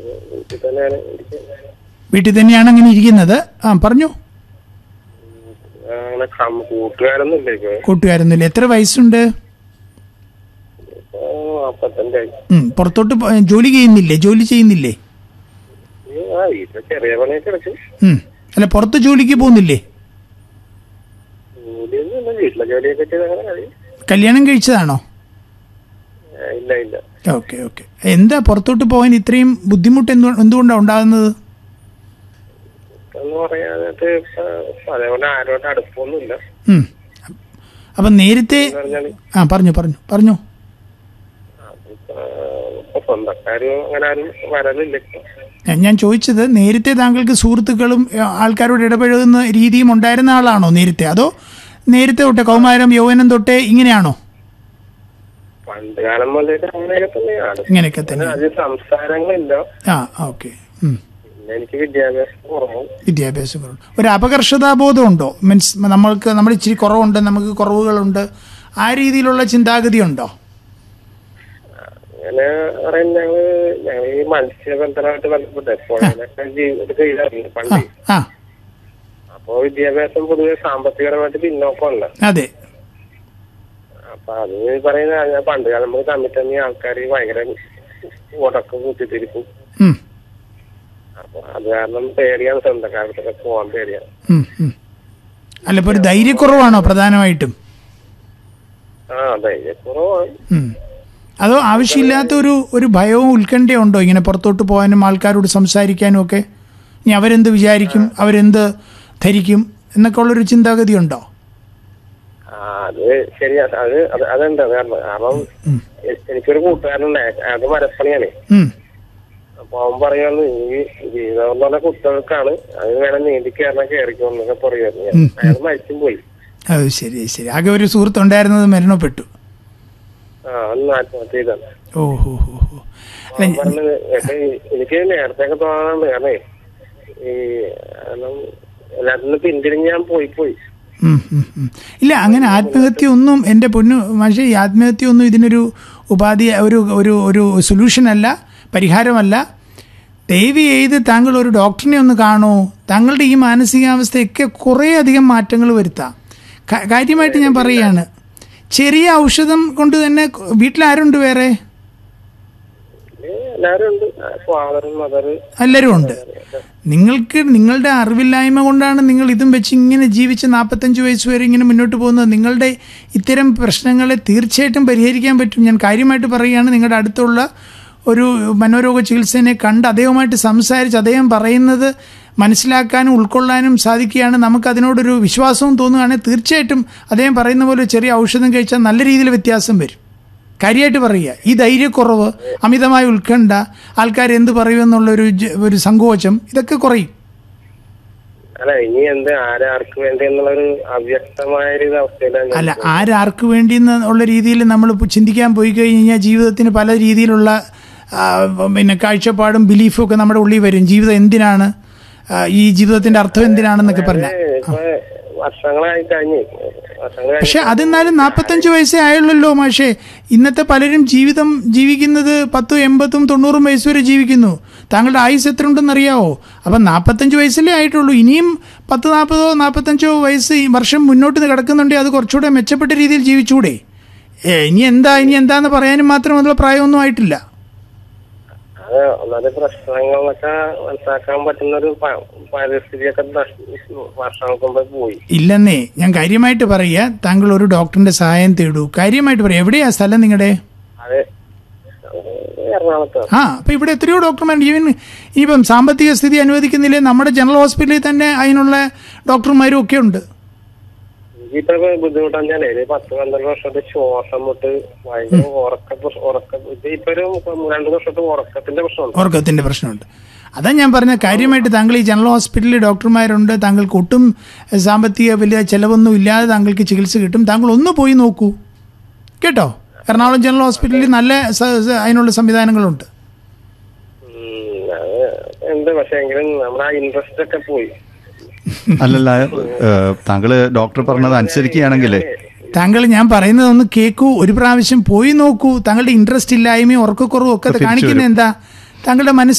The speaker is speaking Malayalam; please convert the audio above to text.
വീട്ടിൽ തന്നെയാണ് ഇരിക്കുന്നത്. വീട്ടിൽ തന്നെയാണ് അങ്ങനെ ഇരിക്കുന്നത് ആ പറഞ്ഞു അങ്ങനെ കം- കൂട്ടുകാരൊന്നും ഇല്ല ഇപ്പൊ കൂട്ടുകാരൊന്നുമില്ല എത്ര വയസ്സുണ്ട് ഇപ്പൊ നാപ്പത്തഞ്ചായി ഉം, പുറത്തോട്ട് പോ- ജോലി ചെയ്യുന്നില്ലേ ജോലി ചെയ്യുന്നില്ലേ ഈ ആ വീട്ടിൽ ചെറിയ പണിയൊക്കെ എടുക്കും ഉം. അല്ല പുറത്ത് ജോലിക്ക് പോകുന്നില്ലേ ജോലിയൊന്നും ഇല്ല വീട്ടിലെ ജോലിയൊക്കെ ചെയ്ത് അങ്ങനെ കഴിയും കല്യാണം കഴിച്ചതാണോ ഏ, ഇല്ല ഇല്ല ഓക്കെ ഓക്കെ എന്താ പുറത്തോട്ട് പോകാൻ ഇത്രയും ബുദ്ധിമുട്ട് എന്തു എന്തുകൊണ്ടാണ് ഉണ്ടാകുന്നത് എന്ന് പറയാനായിട്ട് ഇപ്പൊ അതേപോലെ ആരോട്ട് അടുപ്പൊന്നുമില്ല ഉം. അപ്പം നേരത്തെ എന്ന് പറഞ്ഞാല് ആ പറഞ്ഞു പറഞ്ഞു പറഞ്ഞു അതിപ്പോ ഇപ്പൊ സ്വന്തക്കാരും അങ്ങനെ ആരും വരലില്ല ഇപ്പൊ ഞാൻ- ഞാൻ ചോദിച്ചത് നേരത്തെ താങ്കൾക്ക് സുഹൃത്തുക്കളും ഏ, ആൾക്കാരോട് ഇടപഴകുന്ന രീതിയും ഉണ്ടായിരുന്ന ആളാണോ നേരത്തെ അതോ നേരത്തെ തൊട്ടേ കൗമാരം യൗവനം തൊട്ടേ ഇങ്ങനെയാണോ പണ്ട് കാലം മുതലേ അങ്ങനെയൊക്കെ തന്നെയാണ് ഇങ്ങനെയൊക്കെ തന്നെ അത് സംസാരങ്ങളില്ല ആ ഓക്കെ പിന്നെ എനിക്ക് വിദ്യാഭ്യാസം കുറവും വിദ്യാഭ്യാസം കുറവുണ്ട് ഒരു അപകർഷതാബോധം ഉണ്ടോ മീൻസ് നമ്മൾക്ക് നമ്മൾ ഇച്ചിരി കുറവുണ്ട് നമുക്ക് കുറവുകളുണ്ട് ആ രീതിയിലുള്ള ചിന്താഗതി ഉണ്ടോ അങ്ങനെ പറയാൻ ഞങ്ങള് ഞങ്ങൾ ഈ മത്സ്യബന്ധനമായിട്ട് ബന്ധപ്പെട്ട് പുഴയിലൊക്കെ ജീവിതം ചെയ്താറില്ല ആ പണ്ട് ആ അപ്പൊ വിദ്യാഭ്യാസം പൊതുവെ സാമ്പത്തികപരമായിട്ട് പിന്നോക്കമല്ല അതെ അപ്പൊ അത് പറയുന്ന ഞാൻ പണ്ട് കാലം നമുക്ക് തമ്മിൽ തന്നെ ആൾക്കാർ ഭയങ്കര ഉടക്കം കുത്തിത്തിരിക്കും ഉം, അപ്പൊ അത് കാരണം പേടിയാണ് സ്വന്തക്കാലത്തൊക്കെ പോവാൻ പേടിയാണ് ഉം, ഉം. അല്ല ഇപ്പോൾ ഒരു ധൈര്യക്കുറവാണോ പ്രധാനമായിട്ടും ആ ധൈര്യക്കുറവാണ് ഉം. അതോ ആവശ്യമില്ലാത്ത ഒരു ഒരു ഭയവും ഉത്കണ്ഠയും ഉണ്ടോ ഇങ്ങനെ പുറത്തോട്ട് പോകാനും ആൾക്കാരോട് സംസാരിക്കാനും ഒക്കെ ഇനി അവരെന്ത് വിചാരിക്കും അവരെന്ത് ധരിക്കും എന്നൊക്കെ ഉള്ളൊരു ചിന്താഗതി ഉണ്ടോ ആ അത് ശരിയാ അത് അത് അതുണ്ട് അത് കാരണം കാരണം എ- എനിക്കൊരു കൂട്ടുകാരനുണ്ട് അത് മരപ്പണിയാണ് ഉം. അപ്പൊ അവൻ പറയുന്നു ഈ ജീവിതം എന്ന് പറഞ്ഞ കുട്ടികൾക്കാണ് അത് വേണം നീന്തി കയറണം കയറിക്കോ എന്നൊക്കെ പറയുമായിരുന്നു അയാൾ മരിച്ചും പോയി അത് ശരി ശരി ആകെ ഒരു സുഹൃത്ത് ഉണ്ടായിരുന്നത് മരണപ്പെട്ടു ആ അന്ന് ആത്മഹത്യ ചെയ്താണ് ഓ ഹോ ഹോ ഹോ അല്ല അവൻ പറഞ്ഞത് ഏട്ടാ, എനിക്ക് നേരത്തെ ഒക്കെ തോന്നാറുണ്ട് കാരണേ ഈ കാരണം എല്ലാത്തിനും പിന്തിരിഞ്ഞ് ഞാൻ പോയി പോയി ഉം, ഉം, ഉം. ഇല്ല അങ്ങനെ ആത്മഹത്യ ഒന്നും എൻ്റെ പൊന്നു പക്ഷേ ഈ ആത്മഹത്യ ഒന്നും ഇതിനൊരു ഉപാധി ഒരു ഒരു ഒരു സൊല്യൂഷൻ അല്ല പരിഹാരമല്ല ദയവ് ചെയ്ത് താങ്കൾ ഒരു ഡോക്ടറിനെ ഒന്ന് കാണൂ താങ്കളുടെ ഈ മാനസികാവസ്ഥയൊക്കെ കുറേ അധികം മാറ്റങ്ങൾ വരുത്താം ക- കാര്യമായിട്ട് ഞാൻ പറയുകയാണ് ചെറിയ ഔഷധം കൊണ്ട് തന്നെ വീട്ടിലാരുണ്ട് വേറെ പിന്നെ എല്ലാരും ഉണ്ട് ഫാദറും മദറ് എല്ലാവരും ഉണ്ട് നിങ്ങൾക്ക് നിങ്ങളുടെ അറിവില്ലായ്മ കൊണ്ടാണ് നിങ്ങൾ ഇതും വെച്ച് ഇങ്ങനെ ജീവിച്ച് നാൽപ്പത്തഞ്ച് വയസ്സ് വരെ ഇങ്ങനെ മുന്നോട്ട് പോകുന്നത് നിങ്ങളുടെ ഇത്തരം പ്രശ്നങ്ങളെ തീർച്ചയായിട്ടും പരിഹരിക്കാൻ പറ്റും ഞാൻ കാര്യമായിട്ട് പറയുകയാണ് നിങ്ങളുടെ അടുത്തുള്ള ഒരു മനോരോഗ ചികിത്സനെ കണ്ട് അദ്ദേഹവുമായിട്ട് സംസാരിച്ച് അദ്ദേഹം പറയുന്നത് മനസ്സിലാക്കാനും ഉൾക്കൊള്ളാനും സാധിക്കുകയാണ് നമുക്ക് അതിനോടൊരു വിശ്വാസവും തോന്നുകയാണെങ്കിൽ തീർച്ചയായിട്ടും അദ്ദേഹം പറയുന്ന പോലെ ഒരു ചെറിയ ഔഷധം കഴിച്ചാൽ നല്ല രീതിയിൽ വ്യത്യാസം വരും കാര്യമായിട്ട് പറയുക ഈ ധൈര്യക്കുറവ് അമിതമായ ഉത്കണ്ഠ ആൾക്കാർ എന്ത് പറയുമെന്നുള്ള ഒരു ജ- ഒരു സങ്കോചം ഇതൊക്കെ കുറയും അല്ല ഇനി എന്ത് ആരാർക്ക് വേണ്ടി എന്നുള്ളൊരു അവ്യക്തമായ ഒരു അവസ്ഥയിലാണ് അല്ല ആരാർക്ക് വേണ്ടി എന്നുള്ള രീതിയിൽ നമ്മൾ ചിന്തിക്കാൻ പോയി കഴിഞ്ഞാൽ ജീവിതത്തിന് പല രീതിയിലുള്ള ആ, പിന്നെ കാഴ്ചപ്പാടും ബിലീഫും ഒക്കെ നമ്മുടെ ഉള്ളിൽ വരും ജീവിതം എന്തിനാണ് ആ, ഈ ജീവിതത്തിന്റെ അർത്ഥം എന്തിനാണെന്നൊക്കെ പറഞ്ഞാൽ ഇപ്പൊ വർഷങ്ങളായി കഴിഞ്ഞ് വർഷങ്ങൾ പക്ഷെ അതെന്നാലും നാൽപ്പത്തഞ്ച് വയസ്സേ ആയുള്ളല്ലോ മാഷേ ഇന്നത്തെ പലരും ജീവിതം ജീവിക്കുന്നത് പത്തും എൺപതും തൊണ്ണൂറും വയസ്സ് വരെ ജീവിക്കുന്നു താങ്കളുടെ ആയുസ് എത്ര ഉണ്ടെന്ന് അറിയാവോ അപ്പം നാൽപ്പത്തഞ്ച് വയസ്സല്ലേ ആയിട്ടുള്ളൂ ഇനിയും പത്ത് നാൽപ്പതോ നാൽപ്പത്തഞ്ചോ വയസ്സ് ഈ വർഷം മുന്നോട്ട് കിടക്കുന്നുണ്ടെങ്കിൽ അത് കുറച്ചുകൂടെ മെച്ചപ്പെട്ട രീതിയിൽ ജീവിച്ചുകൂടെ ഏ, ഇനി എന്താ ഇനി എന്താന്ന് പറയാനും മാത്രം അതുള്ള പ്രായമൊന്നും ആയിട്ടില്ല അത് ഒന്നാമത് പ്രശ്നങ്ങളൊക്കെ മനസ്സിലാക്കാൻ പറ്റുന്ന ഒരു പ- പരിസ്ഥിതിയൊക്കെ നഷ്- വർഷങ്ങൾക്ക് മുമ്പ് പോയി ഇല്ലെന്നേ ഞാൻ കാര്യമായിട്ട് പറയുക താങ്കൾ ഒരു ഡോക്ടറിന്റെ സഹായം തേടൂ കാര്യമായിട്ട് പറയാം എവിടെയാ സ്ഥലം നിങ്ങളുടെ അത് എറണാകുളത്ത് ആ അപ്പൊ ഇവിടെ എത്രയോ ഡോക്ടർമാരുണ്ട് ഈവൻ ഇനിയിപ്പം സാമ്പത്തിക സ്ഥിതി അനുവദിക്കുന്നില്ലേ നമ്മുടെ ജനറൽ ഹോസ്പിറ്റലിൽ തന്നെ അതിനുള്ള ഡോക്ടർമാരും ഒക്കെ ഉണ്ട് ഇപ്പൊ ബുദ്ധിമുട്ടാന്ന് വെച്ചാലേ ഒരു പത്ത് പന്ത്രണ്ട് വർഷത്തെ ശ്വാസം മുട്ട് ഭയങ്കര ഉറക്ക പ്രശ്- ഉറക്ക ഇത് ഇപ്പൊ ഒരു രണ്ടു വർഷത്തെ ഉറക്കത്തിന്റെ പ്രശ്നമുണ്ട് ഓർക്കത്തിന്റെ പ്രശ്നമുണ്ട് അതാ ഞാൻ പറഞ്ഞ കാര്യമായിട്ട് താങ്കൾ ഈ ജനറൽ ഹോസ്പിറ്റലിൽ ഡോക്ടർമാരുണ്ട് താങ്കൾക്ക് ഒട്ടും സാമ്പത്തിക വലിയ ചെലവൊന്നും ഇല്ലാതെ താങ്കൾക്ക് ചികിത്സ കിട്ടും താങ്കൾ ഒന്ന് പോയി നോക്കൂ കേട്ടോ എറണാകുളം ജനറൽ ഹോസ്പിറ്റലിൽ നല്ല സ- സ- അതിനുള്ള സംവിധാനങ്ങളുണ്ട് ഉം, അത് ഉണ്ട് പക്ഷെ എങ്കിലും നമ്മുടെ ആ ഇൻട്രസ്റ്റ് ഒക്കെ പോയി അല്ലല്ല ഏഹ്, താങ്കള് ഡോക്ടർ പറഞ്ഞത് അനുസരിക്കുകയാണെങ്കിൽ താങ്കൾ ഞാൻ പറയുന്നത് ഒന്ന് കേൾക്കൂ ഒരു പ്രാവശ്യം പോയി നോക്കൂ താങ്കളുടെ ഇൻട്രസ്റ്റ് ഇല്ലായ്മയും ഉറക്കക്കുറവും ഒക്കെ തിരിച്ചു കാണിക്കുന്നത് വരും. എന്താ താങ്കളുടെ മനസ്സ്